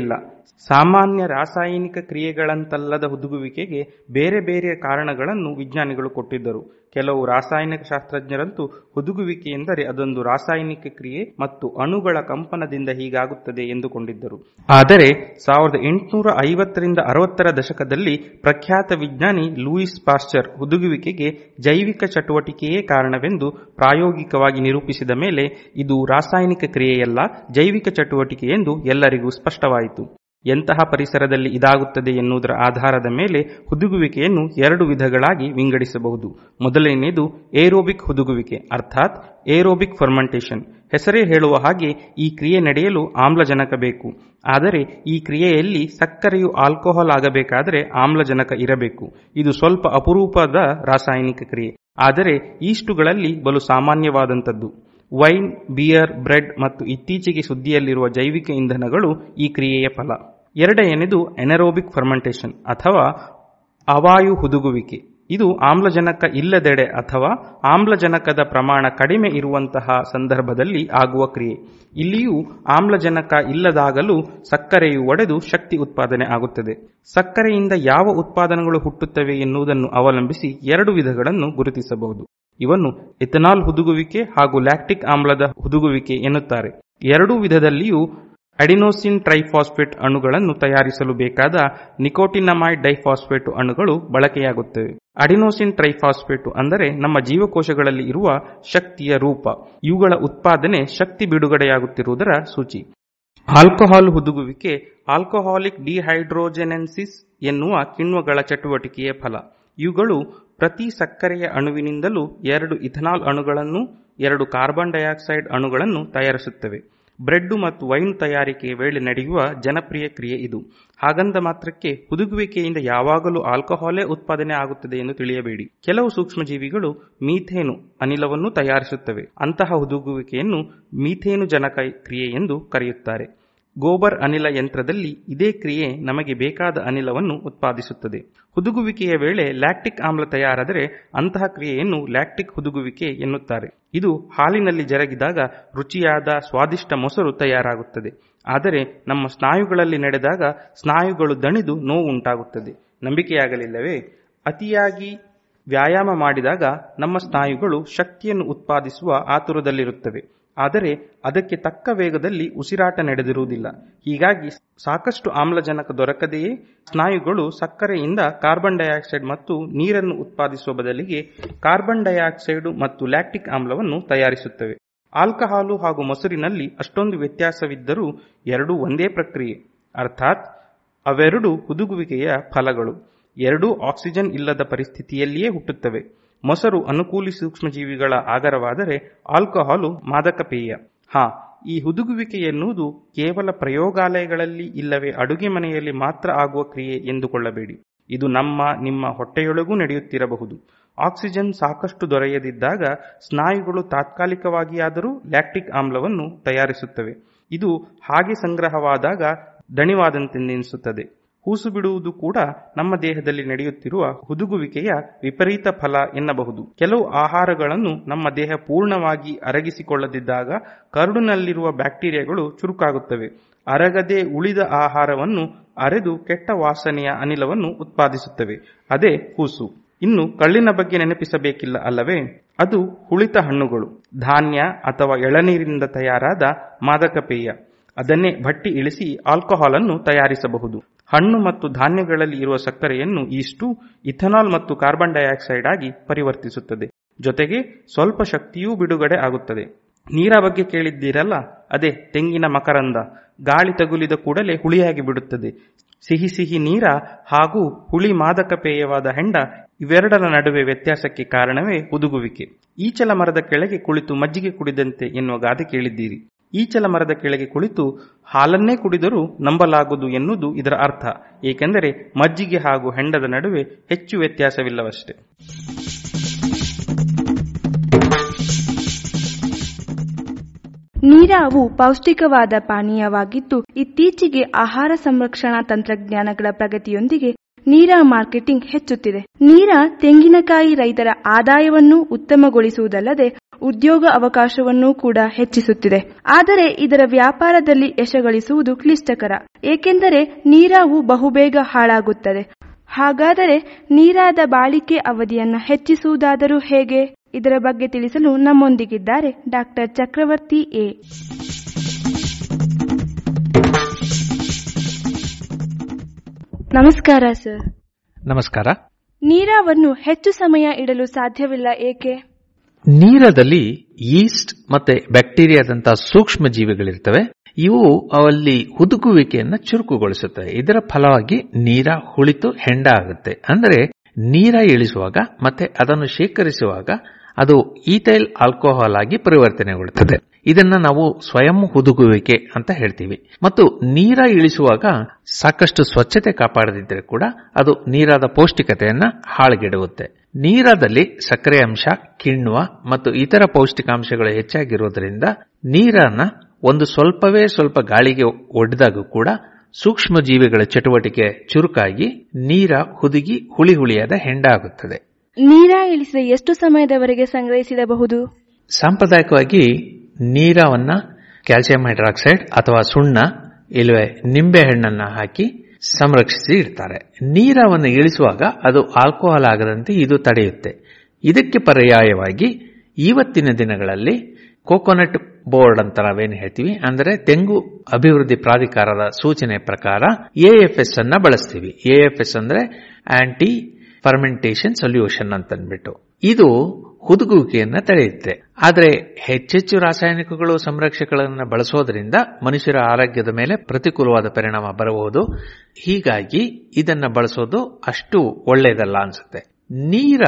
ಸಾಮಾನ್ಯ ರಾಸಾಯನಿಕ ಕ್ರಿಯೆಗಳಂತಲ್ಲದ ಹುದುಗುವಿಕೆಗೆ ಬೇರೆ ಬೇರೆ ಕಾರಣಗಳನ್ನು ವಿಜ್ಞಾನಿಗಳು ಕೊಟ್ಟಿದ್ದರು ಕೆಲವು ರಾಸಾಯನಿಕ ಶಾಸ್ತ್ರಜ್ಞರಂತೂ ಹುದುಗುವಿಕೆ ಎಂದರೆ ಅದೊಂದು ರಾಸಾಯನಿಕ ಕ್ರಿಯೆ ಮತ್ತು ಅಣುಗಳ ಕಂಪನದಿಂದ ಹೀಗಾಗುತ್ತದೆ ಎಂದುಕೊಂಡಿದ್ದರು ಆದರೆ ಸಾವಿರದ ಎಂಟುನೂರ ಐವತ್ತರಿಂದ ಅರವತ್ತರ ದಶಕದಲ್ಲಿ ಪ್ರಖ್ಯಾತ ವಿಜ್ಞಾನಿ ಲೂಯಿಸ್ ಪಾಶ್ಚರ್ ಹುದುಗುವಿಕೆಗೆ ಜೈವಿಕ ಚಟುವಟಿಕೆಯೇ ಕಾರಣವೆಂದು ಪ್ರಾಯೋಗಿಕವಾಗಿ ನಿರೂಪಿಸಿದ ಮೇಲೆ ಇದು ರಾಸಾಯನಿಕ ಕ್ರಿಯೆಯಲ್ಲ ಜೈವಿಕ ಚಟುವಟಿಕೆ ಎಂದು ಎಲ್ಲರಿಗೂ ಸ್ಪಷ್ಟವಾಯಿತು ಎಂತಹ ಪರಿಸರದಲ್ಲಿ ಇದಾಗುತ್ತದೆ ಎನ್ನುವುದರ ಆಧಾರದ ಮೇಲೆ ಹುದುಗುವಿಕೆಯನ್ನು ಎರಡು ವಿಧಗಳಾಗಿ ವಿಂಗಡಿಸಬಹುದು ಮೊದಲನೆಯದು ಏರೋಬಿಕ್ ಹುದುಗುವಿಕೆ ಅರ್ಥಾತ್ ಏರೋಬಿಕ್ ಫರ್ಮೆಂಟೇಷನ್ ಹೆಸರೇ ಹೇಳುವ ಹಾಗೆ ಈ ಕ್ರಿಯೆ ನಡೆಯಲು ಆಮ್ಲಜನಕ ಬೇಕು ಆದರೆ ಈ ಕ್ರಿಯೆಯಲ್ಲಿ ಸಕ್ಕರೆಯು ಆಲ್ಕೋಹಾಲ್ ಆಗಬೇಕಾದರೆ ಆಮ್ಲಜನಕ ಇರಬೇಕು ಇದು ಸ್ವಲ್ಪ ಅಪರೂಪದ ರಾಸಾಯನಿಕ ಕ್ರಿಯೆ ಆದರೆ ಈಸ್ಟುಗಳಲ್ಲಿ ಬಲು ಸಾಮಾನ್ಯವಾದಂಥದ್ದು ವೈನ್ ಬಿಯರ್ ಬ್ರೆಡ್ ಮತ್ತು ಇತ್ತೀಚೆಗೆ ಸುದ್ದಿಯಲ್ಲಿರುವ ಜೈವಿಕ ಇಂಧನಗಳು ಈ ಕ್ರಿಯೆಯ ಫಲ ಎರಡನೆಯದು ಎನರೋಬಿಕ್ ಫರ್ಮೆಂಟೇಷನ್ ಅಥವಾ ಅವಾಯು ಹುದುಗುವಿಕೆ ಇದು ಆಮ್ಲಜನಕ ಇಲ್ಲದೆಡೆ ಅಥವಾ ಆಮ್ಲಜನಕದ ಪ್ರಮಾಣ ಕಡಿಮೆ ಇರುವಂತಹ ಸಂದರ್ಭದಲ್ಲಿ ಆಗುವ ಕ್ರಿಯೆ ಇಲ್ಲಿಯೂ ಆಮ್ಲಜನಕ ಇಲ್ಲದಾಗಲೂ ಸಕ್ಕರೆಯು ಒಡೆದು ಶಕ್ತಿ ಉತ್ಪಾದನೆ ಆಗುತ್ತದೆ ಸಕ್ಕರೆಯಿಂದ ಯಾವ ಉತ್ಪಾದನೆಗಳು ಹುಟ್ಟುತ್ತವೆ ಎನ್ನುವುದನ್ನು ಅವಲಂಬಿಸಿ ಎರಡು ವಿಧಗಳನ್ನು ಗುರುತಿಸಬಹುದು ಇವನ್ನು ಎಥನಾಲ್ ಹುದುಗುವಿಕೆ ಹಾಗೂ ಲ್ಯಾಕ್ಟಿಕ್ ಆಮ್ಲದ ಹುದುಗುವಿಕೆ ಎನ್ನುತ್ತಾರೆ ಎರಡೂ ವಿಧದಲ್ಲಿಯೂ ಅಡಿನೋಸಿನ್ ಟ್ರೈಫಾಸ್ಫೇಟ್ ಅಣುಗಳನ್ನು ತಯಾರಿಸಲು ಬೇಕಾದ ನಿಕೋಟಿನಮೈಡ್ ಡೈಫಾಸ್ಫೇಟ್ ಅಣುಗಳು ಬಳಕೆಯಾಗುತ್ತವೆ ಅಡಿನೋಸಿನ್ ಟ್ರೈಫಾಸ್ಫೇಟ್ ಅಂದರೆ ನಮ್ಮ ಜೀವಕೋಶಗಳಲ್ಲಿ ಇರುವ ಶಕ್ತಿಯ ರೂಪ ಇವುಗಳ ಉತ್ಪಾದನೆ ಶಕ್ತಿ ಬಿಡುಗಡೆಯಾಗುತ್ತಿರುವುದರ ಸೂಚಿ ಆಲ್ಕೋಹಾಲ್ ಹುದುಗುವಿಕೆ ಆಲ್ಕೋಹಾಲಿಕ್ ಡಿಹೈಡ್ರೋಜೆನೆನ್ಸಿಸ್ ಎನ್ನುವ ಕಿಣ್ವಗಳ ಚಟುವಟಿಕೆಯ ಫಲ ಇವುಗಳು ಪ್ರತಿ ಸಕ್ಕರೆಯ ಅಣುವಿನಿಂದಲೂ ಎರಡು ಇಥನಾಲ್ ಅಣುಗಳನ್ನು ಎರಡು ಕಾರ್ಬನ್ ಡೈಆಕ್ಸೈಡ್ ಅಣುಗಳನ್ನು ತಯಾರಿಸುತ್ತವೆ ಬ್ರೆಡ್ ಮತ್ತು ವೈನ್ ತಯಾರಿಕೆಯ ವೇಳೆ ನಡೆಯುವ ಜನಪ್ರಿಯ ಕ್ರಿಯೆ ಇದು ಹಾಗಂದ ಮಾತ್ರಕ್ಕೆ ಹುದುಗುವಿಕೆಯಿಂದ ಯಾವಾಗಲೂ ಆಲ್ಕೋಹಾಲೇ ಉತ್ಪಾದನೆ ಆಗುತ್ತದೆ ಎಂದು ತಿಳಿಯಬೇಡಿ ಕೆಲವು ಸೂಕ್ಷ್ಮಜೀವಿಗಳು ಮೀಥೇನು ಅನಿಲವನ್ನು ತಯಾರಿಸುತ್ತವೆ ಅಂತಹ ಹುದುಗುವಿಕೆಯನ್ನು ಮೀಥೇನು ಜನಕ ಕ್ರಿಯೆ ಎಂದು ಕರೆಯುತ್ತಾರೆ ಗೋಬರ್ ಅನಿಲ ಯಂತ್ರದಲ್ಲಿ ಇದೇ ಕ್ರಿಯೆ ನಮಗೆ ಬೇಕಾದ ಅನಿಲವನ್ನು ಉತ್ಪಾದಿಸುತ್ತದೆ ಹುದುಗುವಿಕೆಯ ವೇಳೆ ಲ್ಯಾಕ್ಟಿಕ್ ಆಮ್ಲ ತಯಾರಾದರೆ ಅಂತಹ ಕ್ರಿಯೆಯನ್ನು ಲ್ಯಾಕ್ಟಿಕ್ ಹುದುಗುವಿಕೆ ಎನ್ನುತ್ತಾರೆ ಇದು ಹಾಲಿನಲ್ಲಿ ಜರಗಿದಾಗ ರುಚಿಯಾದ ಸ್ವಾದಿಷ್ಟ ಮೊಸರು ತಯಾರಾಗುತ್ತದೆ ಆದರೆ ನಮ್ಮ ಸ್ನಾಯುಗಳಲ್ಲಿ ನಡೆದಾಗ ಸ್ನಾಯುಗಳು ದಣಿದು ನೋವು ಉಂಟಾಗುತ್ತದೆ ನಂಬಿಕೆಯಾಗಲಿಲ್ಲವೇ ಅತಿಯಾಗಿ ವ್ಯಾಯಾಮ ಮಾಡಿದಾಗ ನಮ್ಮ ಸ್ನಾಯುಗಳು ಶಕ್ತಿಯನ್ನು ಉತ್ಪಾದಿಸುವ ಆತುರದಲ್ಲಿರುತ್ತವೆ ಆದರೆ ಅದಕ್ಕೆ ತಕ್ಕ ವೇಗದಲ್ಲಿ ಉಸಿರಾಟ ನಡೆದಿರುವುದಿಲ್ಲ ಹೀಗಾಗಿ ಸಾಕಷ್ಟು ಆಮ್ಲಜನಕ ದೊರಕದೆಯೇ ಸ್ನಾಯುಗಳು ಸಕ್ಕರೆಯಿಂದ ಕಾರ್ಬನ್ ಡೈಆಕ್ಸೈಡ್ ಮತ್ತು ನೀರನ್ನು ಉತ್ಪಾದಿಸುವ ಬದಲಿಗೆ ಕಾರ್ಬನ್ ಡೈಆಕ್ಸೈಡ್ ಮತ್ತು ಲ್ಯಾಕ್ಟಿಕ್ ಆಮ್ಲವನ್ನು ತಯಾರಿಸುತ್ತವೆ ಆಲ್ಕಹಾಲು ಹಾಗೂ ಮೊಸರಿನಲ್ಲಿ ಅಷ್ಟೊಂದು ವ್ಯತ್ಯಾಸವಿದ್ದರೂ ಎರಡೂ ಒಂದೇ ಪ್ರಕ್ರಿಯೆ ಅರ್ಥಾತ್ ಅವೆರಡು ಹುದುಗುವಿಕೆಯ ಫಲಗಳು ಎರಡೂ ಆಕ್ಸಿಜನ್ ಇಲ್ಲದ ಪರಿಸ್ಥಿತಿಯಲ್ಲಿಯೇ ಹುಟ್ಟುತ್ತವೆ ಮೊಸರು ಅನುಕೂಲಿ ಸೂಕ್ಷ್ಮಜೀವಿಗಳ ಆಗರವಾದರೆ ಆಲ್ಕೋಹಾಲು ಮಾದಕ ಪೇಯ ಹಾ ಈ ಹುದುಗುವಿಕೆ ಎನ್ನುವುದು ಕೇವಲ ಪ್ರಯೋಗಾಲಯಗಳಲ್ಲಿ ಇಲ್ಲವೇ ಅಡುಗೆ ಮನೆಯಲ್ಲಿ ಮಾತ್ರ ಆಗುವ ಕ್ರಿಯೆ ಎಂದುಕೊಳ್ಳಬೇಡಿ ಇದು ನಮ್ಮ ನಿಮ್ಮ ಹೊಟ್ಟೆಯೊಳಗೂ ನಡೆಯುತ್ತಿರಬಹುದು ಆಕ್ಸಿಜನ್ ಸಾಕಷ್ಟು ದೊರೆಯದಿದ್ದಾಗ ಸ್ನಾಯುಗಳು ತಾತ್ಕಾಲಿಕವಾಗಿಯಾದರೂ ಲ್ಯಾಕ್ಟಿಕ್ ಆಮ್ಲವನ್ನು ತಯಾರಿಸುತ್ತವೆ ಇದು ಹಾಗೆ ಸಂಗ್ರಹವಾದಾಗ ದಣಿವಾದಂತೆನ್ನಿಸುತ್ತದೆ ಹೂಸು ಬಿಡುವುದು ಕೂಡ ನಮ್ಮ ದೇಹದಲ್ಲಿ ನಡೆಯುತ್ತಿರುವ ಹುದುಗುವಿಕೆಯ ವಿಪರೀತ ಫಲ ಎನ್ನಬಹುದು ಕೆಲವು ಆಹಾರಗಳನ್ನು ನಮ್ಮ ದೇಹ ಪೂರ್ಣವಾಗಿ ಅರಗಿಸಿಕೊಳ್ಳದಿದ್ದಾಗ ಕರುಳಿನಲ್ಲಿರುವ ಬ್ಯಾಕ್ಟೀರಿಯಾಗಳು ಚುರುಕಾಗುತ್ತವೆ ಅರಗದೆ ಉಳಿದ ಆಹಾರವನ್ನು ಅರೆದು ಕೆಟ್ಟ ವಾಸನೆಯ ಅನಿಲವನ್ನು ಉತ್ಪಾದಿಸುತ್ತವೆ ಅದೇ ಹೂಸು ಇನ್ನು ಕಳ್ಳಿನ ಬಗ್ಗೆ ನೆನಪಿಸಬೇಕಿಲ್ಲ ಅಲ್ಲವೇ ಅದು ಹುಳಿತ ಹಣ್ಣುಗಳು ಧಾನ್ಯ ಅಥವಾ ಎಳನೀರಿನಿಂದ ತಯಾರಾದ ಮಾದಕ ಪೇಯ ಅದನ್ನೇ ಭಟ್ಟಿ ಇಳಿಸಿ ಆಲ್ಕೋಹಾಲ್ ಅನ್ನು ತಯಾರಿಸಬಹುದು ಹಣ್ಣು ಮತ್ತು ಧಾನ್ಯಗಳಲ್ಲಿ ಇರುವ ಸಕ್ಕರೆಯನ್ನು ಈಸ್ಟು ಇಥನಾಲ್ ಮತ್ತು ಕಾರ್ಬನ್ ಡೈಆಕ್ಸೈಡ್ ಆಗಿ ಪರಿವರ್ತಿಸುತ್ತದೆ ಜೊತೆಗೆ ಸ್ವಲ್ಪ ಶಕ್ತಿಯೂ ಬಿಡುಗಡೆ ಆಗುತ್ತದೆ ನೀರ ಬಗ್ಗೆ ಕೇಳಿದ್ದೀರಲ್ಲ ಅದೇ ತೆಂಗಿನ ಮಕರಂದ ಗಾಳಿ ತಗುಲಿದ ಕೂಡಲೇ ಹುಳಿಯಾಗಿ ಬಿಡುತ್ತದೆ ಸಿಹಿ ಸಿಹಿ ನೀರ ಹಾಗೂ ಹುಳಿ ಮಾದಕ ಪೇಯವಾದ ಹೆಂಡ ಇವೆರಡರ ನಡುವೆ ವ್ಯತ್ಯಾಸಕ್ಕೆ ಕಾರಣವೇ ಹುದುಗುವಿಕೆ ಈಚಲ ಮರದ ಕೆಳಗೆ ಕುಳಿತು ಮಜ್ಜಿಗೆ ಕುಡಿದಂತೆ ಎನ್ನುವ ಗಾದೆ ಕೇಳಿದ್ದೀರಿ ಈಚಲ ಮರದ ಕೆಳಗೆ ಕುಳಿತು ಹಾಲನ್ನೇ ಕುಡಿದರೂ ನಂಬಲಾಗುವುದು ಎನ್ನುವುದು ಇದರ ಅರ್ಥ ಏಕೆಂದರೆ ಮಜ್ಜಿಗೆ ಹಾಗೂ ಹೆಂಡದ ನಡುವೆ ಹೆಚ್ಚು ವ್ಯತ್ಯಾಸವಿಲ್ಲವಷ್ಟೇ ನೀರಾವು ಪೌಷ್ಟಿಕವಾದ ಪಾನೀಯವಾಗಿದ್ದು ಇತ್ತೀಚೆಗೆ ಆಹಾರ ಸಂರಕ್ಷಣಾ ತಂತ್ರಜ್ಞಾನಗಳ ಪ್ರಗತಿಯೊಂದಿಗೆ ನೀರ ಮಾರ್ಕೆಟಿಂಗ್ ಹೆಚ್ಚುತ್ತಿದೆ ನೀರ ತೆಂಗಿನಕಾಯಿ ರೈತರ ಆದಾಯವನ್ನು ಉತ್ತಮಗೊಳಿಸುವುದಲ್ಲದೆ ಉದ್ಯೋಗ ಅವಕಾಶವನ್ನೂ ಕೂಡ ಹೆಚ್ಚಿಸುತ್ತಿದೆ ಆದರೆ ಇದರ ವ್ಯಾಪಾರದಲ್ಲಿ ಯಶಗಳಿಸುವುದು ಕ್ಲಿಷ್ಟಕರ ಏಕೆಂದರೆ ನೀರಾವು ಬಹುಬೇಗ ಹಾಳಾಗುತ್ತದೆ ಹಾಗಾದರೆ ನೀರಾದ ಬಾಳಿಕೆ ಅವಧಿಯನ್ನ ಹೆಚ್ಚಿಸುವುದಾದರೂ ಹೇಗೆ ಇದರ ಬಗ್ಗೆ ತಿಳಿಸಲು ನಮ್ಮೊಂದಿಗಿದ್ದಾರೆ ಡಾಕ್ಟರ್ ಚಕ್ರವರ್ತಿ ಎ ನಮಸ್ಕಾರ ಸರ್ ನಮಸ್ಕಾರ ನೀರಾವನ್ನು ಹೆಚ್ಚು ಸಮಯ ಇಡಲು ಸಾಧ್ಯವಿಲ್ಲ ಏಕೆ ನೀರದಲ್ಲಿ ಈಸ್ಟ್ ಮತ್ತೆ ಬ್ಯಾಕ್ಟೀರಿಯಾದಂತಹ ಸೂಕ್ಷ್ಮ ಜೀವಿಗಳಿರ್ತವೆ ಇವು ಅಲ್ಲಿ ಹುದುಗುವಿಕೆಯನ್ನ ಚುರುಕುಗೊಳಿಸುತ್ತವೆ ಇದರ ಫಲವಾಗಿ ನೀರ ಹುಳಿತು ಹೆಂಡ ಆಗುತ್ತೆ ಅಂದ್ರೆ ನೀರ ಇಳಿಸುವಾಗ ಮತ್ತೆ ಅದನ್ನು ಶೇಖರಿಸುವಾಗ ಅದು ಈಥೈಲ್ ಆಲ್ಕೋಹಾಲ್ ಆಗಿ ಪರಿವರ್ತನೆಗೊಳ್ಳುತ್ತದೆ ಇದನ್ನ ನಾವು ಸ್ವಯಂ ಹುದುಗುವಿಕೆ ಅಂತ ಹೇಳ್ತೀವಿ ಮತ್ತು ನೀರ ಇಳಿಸುವಾಗ ಸಾಕಷ್ಟು ಸ್ವಚ್ಛತೆ ಕಾಪಾಡದಿದ್ದರೆ ಕೂಡ ಅದು ನೀರಾದ ಪೌಷ್ಟಿಕತೆಯನ್ನ ಹಾಳುಗೆಡುತ್ತೆ ನೀರಾದಲ್ಲಿ ಸಕ್ಕರೆ ಅಂಶ ಕಿಣ್ವ ಮತ್ತು ಇತರ ಪೌಷ್ಟಿಕಾಂಶಗಳು ಹೆಚ್ಚಾಗಿರುವುದರಿಂದ ನೀರನ್ನ ಒಂದು ಸ್ವಲ್ಪವೇ ಸ್ವಲ್ಪ ಗಾಳಿಗೆ ಒಡೆದಾಗ ಕೂಡ ಸೂಕ್ಷ್ಮ ಜೀವಿಗಳ ಚಟುವಟಿಕೆ ಚುರುಕಾಗಿ ನೀರ ಹುದುಗಿ ಹುಳಿ ಹುಳಿಯಾದ ಹೆಂಡ ಆಗುತ್ತದೆ ನೀರ ಇಳಿಸಿದ ಎಷ್ಟು ಸಮಯದವರೆಗೆ ಸಂಗ್ರಹಿಸಿಡಬಹುದು ಸಾಂಪ್ರದಾಯಿಕವಾಗಿ ನೀರವನ್ನ ಕ್ಯಾಲ್ಸಿಯಂ ಹೈಡ್ರಾಕ್ಸೈಡ್ ಅಥವಾ ಸುಣ್ಣ ಇಲ್ಲವೇ ನಿಂಬೆ ಹಣ್ಣನ್ನ ಹಾಕಿ ಸಂರಕ್ಷಿಸಿ ಇಡ್ತಾರೆ ನೀರವನ್ನು ಇಳಿಸುವಾಗ ಅದು ಆಲ್ಕೋಹಾಲ್ ಆಗದಂತೆ ಇದು ತಡೆಯುತ್ತೆ ಇದಕ್ಕೆ ಪರ್ಯಾಯವಾಗಿ ಇವತ್ತಿನ ದಿನಗಳಲ್ಲಿ ಕೋಕೋನಟ್ ಬೋರ್ಡ್ ಅಂತ ನಾವೇನು ಹೇಳ್ತೀವಿ ಅಂದರೆ ತೆಂಗು ಅಭಿವೃದ್ಧಿ ಪ್ರಾಧಿಕಾರದ ಸೂಚನೆ ಪ್ರಕಾರ ಎಎಫ್ಎಸ್ ಅನ್ನ ಬಳಸ್ತೀವಿ ಎಎಫ್ಎಸ್ ಅಂದ್ರೆ ಆಂಟಿ ಫರ್ಮೆಂಟೇಷನ್ ಸೊಲ್ಯೂಷನ್ ಅಂತ ಅಂದ್ಬಿಟ್ಟು ಇದು ಹುದುಗುವಿಕೆಯನ್ನ ತಡೆಯುತ್ತೆ ಆದರೆ ಹೆಚ್ಚೆಚ್ಚು ರಾಸಾಯನಿಕಗಳು ಸಂರಕ್ಷಕಗಳನ್ನು ಬಳಸೋದ್ರಿಂದ ಮನುಷ್ಯರ ಆರೋಗ್ಯದ ಮೇಲೆ ಪ್ರತಿಕೂಲವಾದ ಪರಿಣಾಮ ಬರಬಹುದು ಹೀಗಾಗಿ ಇದನ್ನ ಬಳಸೋದು ಅಷ್ಟು ಒಳ್ಳೆಯದಲ್ಲ ಅನ್ಸುತ್ತೆ ನೀರ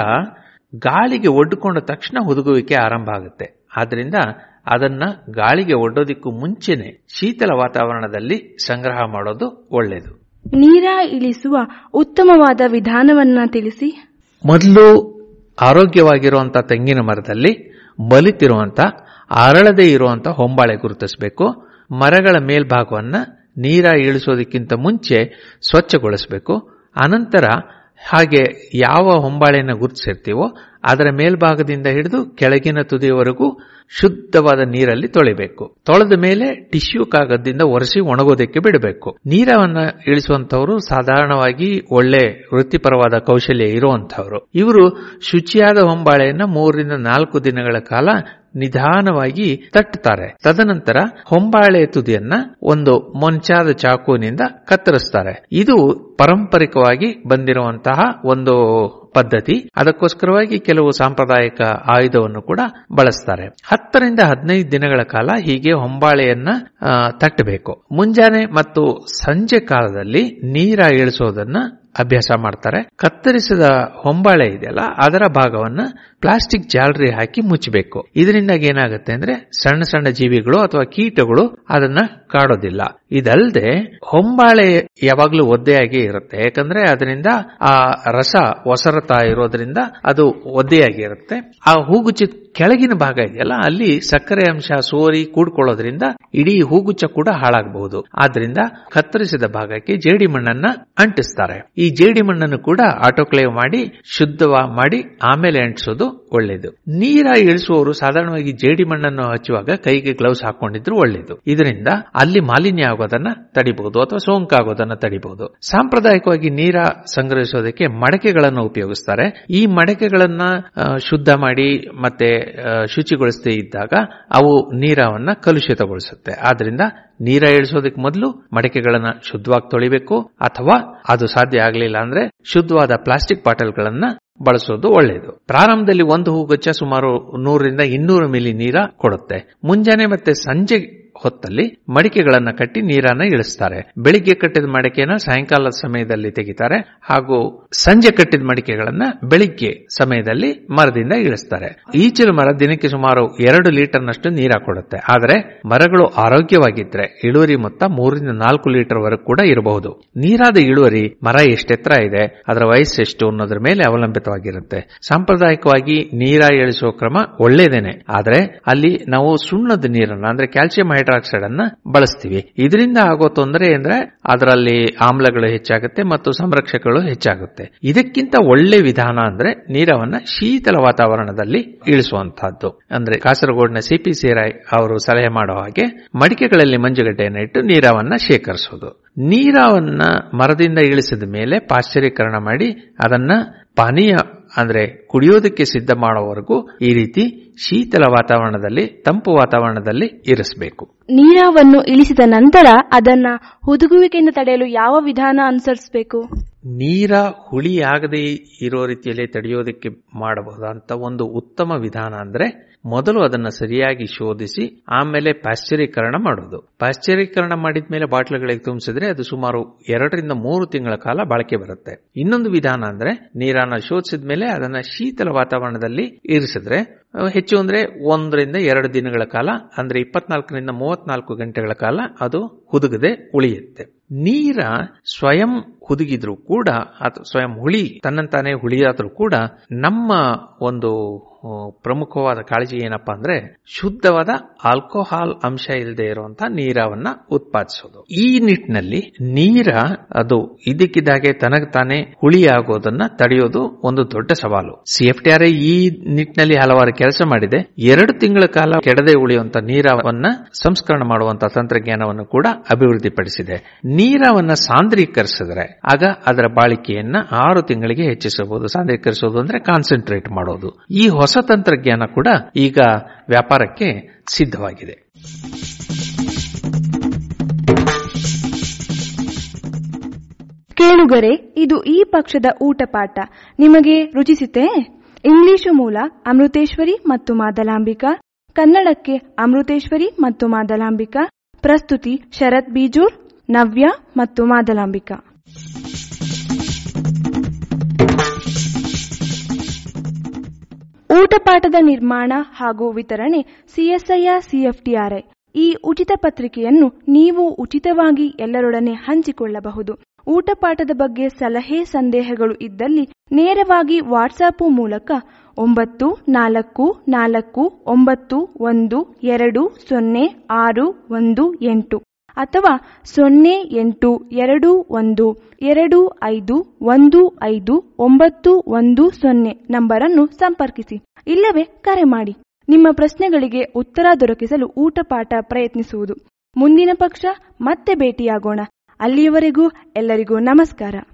ಗಾಳಿಗೆ ಒಡ್ಡುಕೊಂಡ ತಕ್ಷಣ ಹುದುಗುವಿಕೆ ಆರಂಭ ಆಗುತ್ತೆ ಆದ್ರಿಂದ ಅದನ್ನ ಗಾಳಿಗೆ ಒಡ್ಡೋದಿಕ್ಕೂ ಮುಂಚೆನೆ ಶೀತಲ ವಾತಾವರಣದಲ್ಲಿ ಸಂಗ್ರಹ ಮಾಡೋದು ಒಳ್ಳೆಯದು ನೀರ ಇಳಿಸುವ ಉತ್ತಮವಾದ ವಿಧಾನವನ್ನ ತಿಳಿಸಿ ಮೊದಲು ಆರೋಗ್ಯವಾಗಿರುವಂತಹ ತೆಂಗಿನ ಮರದಲ್ಲಿ ಬಲಿತಿರುವಂತ ಅರಳದೇ ಇರುವಂತ ಹೊಂಬಾಳೆ ಗುರುತಿಸಬೇಕು ಮರಗಳ ಮೇಲ್ಭಾಗವನ್ನ ನೀರ ಇಳಿಸೋದಕ್ಕಿಂತ ಮುಂಚೆ ಸ್ವಚ್ಛಗೊಳಿಸಬೇಕು ಅನಂತರ ಹಾಗೆ ಯಾವ ಹೊಂಬಾಳೆಯನ್ನು ಗುರುತಿಸಿರ್ತೀವೋ ಅದರ ಮೇಲ್ಭಾಗದಿಂದ ಹಿಡಿದು ಕೆಳಗಿನ ತುದಿಯವರೆಗೂ ಶುದ್ಧವಾದ ನೀರಲ್ಲಿ ತೊಳಿಬೇಕು ತೊಳೆದ ಮೇಲೆ ಟಿಶ್ಯೂ ಕಾಗದದಿಂದ ಒರೆಸಿ ಒಣಗೋದಕ್ಕೆ ಬಿಡಬೇಕು ನೀರವನ್ನ ಇಳಿಸುವಂತವರು ಸಾಧಾರಣವಾಗಿ ಒಳ್ಳೆ ವೃತ್ತಿಪರವಾದ ಕೌಶಲ್ಯ ಇರುವಂತವರು ಇವರು ಶುಚಿಯಾದ ಹೊಂಬಾಳೆಯನ್ನ ಮೂರರಿಂದ ನಾಲ್ಕು ದಿನಗಳ ಕಾಲ ನಿಧಾನವಾಗಿ ತಟ್ಟುತ್ತಾರೆ ತದನಂತರ ಹೊಂಬಾಳೆ ತುದಿಯನ್ನ ಒಂದು ಮೊಂಚಾದ ಚಾಕುವಿನಿಂದ ಕತ್ತರಿಸ್ತಾರೆ ಇದು ಪಾರಂಪರಿಕವಾಗಿ ಬಂದಿರುವಂತಹ ಒಂದು ಪದ್ಧತಿ ಅದಕ್ಕೋಸ್ಕರವಾಗಿ ಕೆಲವು ಸಾಂಪ್ರದಾಯಿಕ ಆಯುಧವನ್ನು ಕೂಡ ಬಳಸ್ತಾರೆ ಹತ್ತರಿಂದ ಹದಿನೈದು ದಿನಗಳ ಕಾಲ ಹೀಗೆ ಹೊಂಬಾಳೆಯನ್ನ ತಟ್ಟಬೇಕು ಮುಂಜಾನೆ ಮತ್ತು ಸಂಜೆ ಕಾಲದಲ್ಲಿ ನೀರ ಇಳಿಸೋದನ್ನ ಅಭ್ಯಾಸ ಮಾಡ್ತಾರೆ ಕತ್ತರಿಸಿದ ಹೊಂಬಾಳೆ ಇದೆಯಲ್ಲ ಅದರ ಭಾಗವನ್ನ ಪ್ಲಾಸ್ಟಿಕ್ ಜಾಲರಿ ಹಾಕಿ ಮುಚ್ಚಬೇಕು ಇದರಿಂದಾಗಿ ಏನಾಗುತ್ತೆ ಅಂದ್ರೆ ಸಣ್ಣ ಸಣ್ಣ ಜೀವಿಗಳು ಅಥವಾ ಕೀಟಗಳು ಅದನ್ನ ಕಾಡೋದಿಲ್ಲ ಇದಲ್ಲದೆ ಹೊಂಬಾಳೆ ಯಾವಾಗ್ಲೂ ಒದ್ದೆಯಾಗಿ ಇರುತ್ತೆ ಯಾಕಂದ್ರೆ ಅದರಿಂದ ಆ ರಸ ಒಸರತಾ ಇರೋದ್ರಿಂದ ಅದು ಒದ್ದೆಯಾಗಿ ಇರುತ್ತೆ ಆ ಹೂಗುಚ್ಚ ಕೆಳಗಿನ ಭಾಗ ಇದೆಯಲ್ಲ ಅಲ್ಲಿ ಸಕ್ಕರೆ ಅಂಶ ಸೋರಿ ಕೂಡ್ಕೊಳ್ಳೋದ್ರಿಂದ ಇಡೀ ಹೂಗುಚ್ಚ ಕೂಡ ಹಾಳಾಗಬಹುದು ಆದ್ರಿಂದ ಕತ್ತರಿಸಿದ ಭಾಗಕ್ಕೆ ಜೇಡಿ ಮಣ್ಣನ್ನ ಅಂಟಿಸ್ತಾರೆ ಈ ಜೇಡಿ ಮಣ್ಣನ್ನು ಕೂಡ ಆಟೋಕ್ಲೇವ್ ಮಾಡಿ ಶುದ್ಧವ ಮಾಡಿ ಆಮೇಲೆ ಅಂಟಿಸೋದು ಒಳ್ಳೆಯದು ನೀರ ಇಳಿಸುವವರು ಸಾಧಾರಣವಾಗಿ ಜೇಡಿ ಮಣ್ಣನ್ನು ಹಚ್ಚುವಾಗ ಕೈಗೆ ಗ್ಲೌಸ್ ಹಾಕೊಂಡಿದ್ರು ಒಳ್ಳೆಯದು ಇದರಿಂದ ಅಲ್ಲಿ ಮಾಲಿನ್ಯ ಆಗೋದನ್ನ ತಡಿಬಹುದು ಅಥವಾ ಸೋಂಕಾಗೋದನ್ನ ತಡಿಬಹುದು ಸಾಂಪ್ರದಾಯಿಕವಾಗಿ ನೀರ ಸಂಗ್ರಹಿಸೋದಕ್ಕೆ ಮಡಕೆಗಳನ್ನು ಉಪಯೋಗಿಸ್ತಾರೆ ಈ ಮಡಕೆಗಳನ್ನ ಶುದ್ಧ ಮಾಡಿ ಮತ್ತೆ ಶುಚಿಗೊಳಿಸದೇ ಇದ್ದಾಗ ಅವು ನೀರವನ್ನ ಕಲುಷಿತಗೊಳಿಸುತ್ತೆ ಆದ್ರಿಂದ ನೀರ ಇಳಿಸೋದಕ್ಕೆ ಮೊದಲು ಮಡಕೆಗಳನ್ನ ಶುದ್ಧವಾಗಿ ತೊಳಿಬೇಕು ಅಥವಾ ಅದು ಸಾಧ್ಯ ಆಗಲಿಲ್ಲ ಅಂದ್ರೆ ಶುದ್ಧವಾದ ಪ್ಲಾಸ್ಟಿಕ್ ಬಾಟಲ್ಗಳನ್ನ ಬಳಸೋದು ಒಳ್ಳೆಯದು ಪ್ರಾರಂಭದಲ್ಲಿ ಒಂದು ಹೂಗುಚ್ಚ ಸುಮಾರು ನೂರರಿಂದ ಇನ್ನೂರು ಮಿಲಿ ನೀರ ಕೊಡುತ್ತೆ ಮುಂಜಾನೆ ಮತ್ತೆ ಸಂಜೆ ಹೊತ್ತಲ್ಲಿ ಮಡಿಕೆಗಳನ್ನ ಕಟ್ಟಿ ನೀರನ್ನ ಇಳಿಸ್ತಾರೆ ಬೆಳಿಗ್ಗೆ ಕಟ್ಟಿದ ಮಡಿಕೆನ ಸಾಯಂಕಾಲದ ಸಮಯದಲ್ಲಿ ತೆಗಿತಾರೆ ಹಾಗೂ ಸಂಜೆ ಕಟ್ಟಿದ ಮಡಿಕೆಗಳನ್ನ ಬೆಳಿಗ್ಗೆ ಸಮಯದಲ್ಲಿ ಮರದಿಂದ ಇಳಿಸ್ತಾರೆ ಈಚಲು ಮರ ದಿನಕ್ಕೆ ಸುಮಾರು ಎರಡು ಲೀಟರ್ನಷ್ಟು ನೀರ ಕೊಡುತ್ತೆ ಆದರೆ ಮರಗಳು ಆರೋಗ್ಯವಾಗಿದ್ರೆ ಇಳುವರಿ ಮೊತ್ತ ಮೂರರಿಂದ ನಾಲ್ಕು ಲೀಟರ್ ವರೆಗೂ ಕೂಡ ಇರಬಹುದು ನೀರಾದ ಇಳುವರಿ ಮರ ಎಷ್ಟೆತ್ತರ ಇದೆ ಅದರ ವಯಸ್ಸೆಷ್ಟು ಅನ್ನೋದ್ರ ಮೇಲೆ ಅವಲಂಬಿತವಾಗಿರುತ್ತೆ ಸಾಂಪ್ರದಾಯಿಕವಾಗಿ ನೀರ ಇಳಿಸುವ ಕ್ರಮ ಒಳ್ಳೇದೇನೆ ಆದ್ರೆ ಅಲ್ಲಿ ನಾವು ಸುಣ್ಣದ ನೀರನ್ನ ಅಂದ್ರೆ ಕ್ಯಾಲ್ಸಿಯಂ ಹೈಡ್ರಾಕ್ಸೈಡ್ ಅನ್ನ ಬಳಸ್ತೀವಿ ಇದರಿಂದ ಆಗೋ ತೊಂದರೆ ಅಂದ್ರೆ ಅದರಲ್ಲಿ ಆಮ್ಲಗಳು ಹೆಚ್ಚಾಗುತ್ತೆ ಮತ್ತು ಸಂರಕ್ಷಕಗಳು ಹೆಚ್ಚಾಗುತ್ತೆ ಇದಕ್ಕಿಂತ ಒಳ್ಳೆ ವಿಧಾನ ಅಂದ್ರೆ ನೀರವನ್ನ ಶೀತಲ ವಾತಾವರಣದಲ್ಲಿ ಇಳಿಸುವಂತಹದ್ದು ಅಂದ್ರೆ ಕಾಸರಗೋಡಿನ ಸಿಪಿ ಸೇರಾಯ್ ಅವರು ಸಲಹೆ ಮಾಡೋ ಹಾಗೆ ಮಡಿಕೆಗಳಲ್ಲಿ ಮಂಜುಗಡ್ಡೆಯನ್ನು ಇಟ್ಟು ನೀರವನ್ನ ಶೇಖರಿಸೋದು ನೀರವನ್ನ ಮರದಿಂದ ಇಳಿಸಿದ ಮೇಲೆ ಪಾಶ್ಚರೀಕರಣ ಮಾಡಿ ಅದನ್ನ ಪಾನೀಯ ಅಂದ್ರೆ ಕುಡಿಯೋದಕ್ಕೆ ಸಿದ್ಧ ಮಾಡೋವರೆಗೂ ಈ ರೀತಿ ಶೀತಲ ವಾತಾವರಣದಲ್ಲಿ ತಂಪು ವಾತಾವರಣದಲ್ಲಿ ಇರಿಸಬೇಕು ನೀರಾವನ್ನು ಇಳಿಸಿದ ನಂತರ ಅದನ್ನ ಹುದುಗುವಿಕೆಯಿಂದ ತಡೆಯಲು ಯಾವ ವಿಧಾನ ಅನುಸರಿಸಬೇಕು ನೀರ ಹುಳಿಯಾಗದೇ ಇರೋ ರೀತಿಯಲ್ಲಿ ತಡೆಯೋದಕ್ಕೆ ಮಾಡಬಹುದಂತ ಒಂದು ಉತ್ತಮ ವಿಧಾನ ಅಂದ್ರೆ ಮೊದಲು ಅದನ್ನ ಸರಿಯಾಗಿ ಶೋಧಿಸಿ ಆಮೇಲೆ ಪಾಶ್ಚರೀಕರಣ ಮಾಡೋದು ಪಾಶ್ಚರೀಕರಣ ಮಾಡಿದ ಮೇಲೆ ಬಾಟ್ಲುಗಳಿಗೆ ತುಂಬಿಸಿದ್ರೆ ಅದು ಸುಮಾರು ಎರಡರಿಂದ ಮೂರು ತಿಂಗಳ ಕಾಲ ಬಾಳಿಕೆ ಬರುತ್ತೆ ಇನ್ನೊಂದು ವಿಧಾನ ಅಂದ್ರೆ ನೀರನ್ನ ಶೋಧಿಸಿದ ಮೇಲೆ ಅದನ್ನ ಶೀತಲ ವಾತಾವರಣದಲ್ಲಿ ಇರಿಸಿದ್ರೆ ಅಹ್, ಹೆಚ್ಚು ಅಂದ್ರೆ ಒಂದರಿಂದ ಎರಡು ದಿನಗಳ ಕಾಲ ಅಂದ್ರೆ ಇಪ್ಪತ್ನಾಲ್ಕರಿಂದ ಮೂವತ್ನಾಲ್ಕು ಗಂಟೆಗಳ ಕಾಲ ಅದು ಹುದುಗದೆ ಉಳಿಯುತ್ತೆ ನೀರ ಸ್ವಯಂ ಹುದುಗಿದ್ರು ಕೂಡ ಅಥವಾ ಸ್ವಯಂ ಹುಳಿ ತನ್ನಂತಾನೆ ಹುಳಿಯಾದ್ರೂ ಕೂಡ ನಮ್ಮ ಒಂದು ಆ, ಪ್ರಮುಖವಾದ ಕಾಳಜಿ ಏನಪ್ಪಾ ಅಂದ್ರೆ ಶುದ್ಧವಾದ ಆಲ್ಕೋಹಾಲ್ ಅಂಶ ಇಲ್ಲದೆ ಇರುವಂತಹ ನೀರವನ್ನ ಉತ್ಪಾದಿಸೋದು ಈ ನಿಟ್ಟಿನಲ್ಲಿ ನೀರ ಅದು ಇದಕ್ಕಿದ್ದಾಗೆ ತನಗೆ ತಾನೇ ಹುಳಿಯಾಗೋದನ್ನ ತಡೆಯೋದು ಒಂದು ದೊಡ್ಡ ಸವಾಲು ಸಿಎಫ್ಟಿಆರ್ ಈ ನಿಟ್ಟಿನಲ್ಲಿ ಹಲವಾರು ಕೆಲಸ ಮಾಡಿದೆ ಎರಡು ತಿಂಗಳ ಕಾಲ ಕೆಡದೆ ಉಳಿಯುವಂತ ನೀರವನ್ನ ಸಂಸ್ಕರಣ ಮಾಡುವಂತ ತಂತ್ರಜ್ಞಾನವನ್ನು ಕೂಡ ಅಭಿವೃದ್ಧಿಪಡಿಸಿದೆ ನೀರವನ್ನ ಸಾಂದ್ರೀಕರಿಸಿದ್ರೆ ಆಗ ಅದರ ಬಾಳಿಕೆಯನ್ನ ಆರು ತಿಂಗಳಿಗೆ ಹೆಚ್ಚಿಸಬಹುದು ಸಾಂದ್ರೀಕರಿಸೋದು ಅಂದ್ರೆ ಕಾನ್ಸಂಟ್ರೇಟ್ ಮಾಡೋದು ಈ ಹೊಸ ತಂತ್ರಜ್ಞಾನ ಕೂಡ ಈಗ ವ್ಯಾಪಾರಕ್ಕೆ ಸಿದ್ಧವಾಗಿದೆ ಕೇಳುಗರೆ ಇದು ಈ ಪಕ್ಷದ ಊಟಪಾಠ ನಿಮಗೆ ರುಚಿಸಿತೆ ಇಂಗ್ಲಿಶು ಮೂಲ ಅಮೃತೇಶ್ವರಿ ಮತ್ತು ಮಾದಲಾಂಬಿಕಾ ಕನ್ನಡಕ್ಕೆ ಅಮೃತೇಶ್ವರಿ ಮತ್ತು ಮಾದಲಾಂಬಿಕಾ ಪ್ರಸ್ತುತಿ ಶರತ್ ಬೀಜೂರ್ ನವ್ಯ ಮತ್ತು ಮಾದಲಾಂಬಿಕಾ ಊಟಪಾಠದ ನಿರ್ಮಾಣ ಹಾಗೂ ವಿತರಣೆ ಸಿಎಸ್ಐಆರ್ ಸಿಎಫ್ಟಿಆರ್ಐ ಈ ಉಚಿತ ಪತ್ರಿಕೆಯನ್ನು ನೀವು ಉಚಿತವಾಗಿ ಎಲ್ಲರೊಡನೆ ಹಂಚಿಕೊಳ್ಳಬಹುದು ಊಟಪಾಠದ ಬಗ್ಗೆ ಸಲಹೆ ಸಂದೇಹಗಳು ಇದ್ದಲ್ಲಿ ನೇರವಾಗಿ ವಾಟ್ಸಾಪ್ ಮೂಲಕ ಒಂಬತ್ತು ನಾಲ್ಕು ನಾಲ್ಕು ಒಂಬತ್ತು ಒಂದು ಎರಡು ಸೊನ್ನೆ ಆರು ಒಂದು ಎಂಟು ಅಥವಾ ಸೊನ್ನೆ ಎಂಟು ಎರಡು ಒಂದು ಎರಡು ಐದು ಒಂದು ಐದು ಒಂಬತ್ತು ಒಂದು ಸೊನ್ನೆ ನಂಬರನ್ನು ಸಂಪರ್ಕಿಸಿ ಇಲ್ಲವೇ ಕರೆ ಮಾಡಿ ನಿಮ್ಮ ಪ್ರಶ್ನೆಗಳಿಗೆ ಉತ್ತರ ದೊರಕಿಸಲು ಊಟಪಾಠ ಪ್ರಯತ್ನಿಸುವುದು ಮುಂದಿನ ಪಕ್ಷ ಮತ್ತೆ ಭೇಟಿಯಾಗೋಣ ಅಲ್ಲಿಯವರೆಗೂ ಎಲ್ಲರಿಗೂ ನಮಸ್ಕಾರ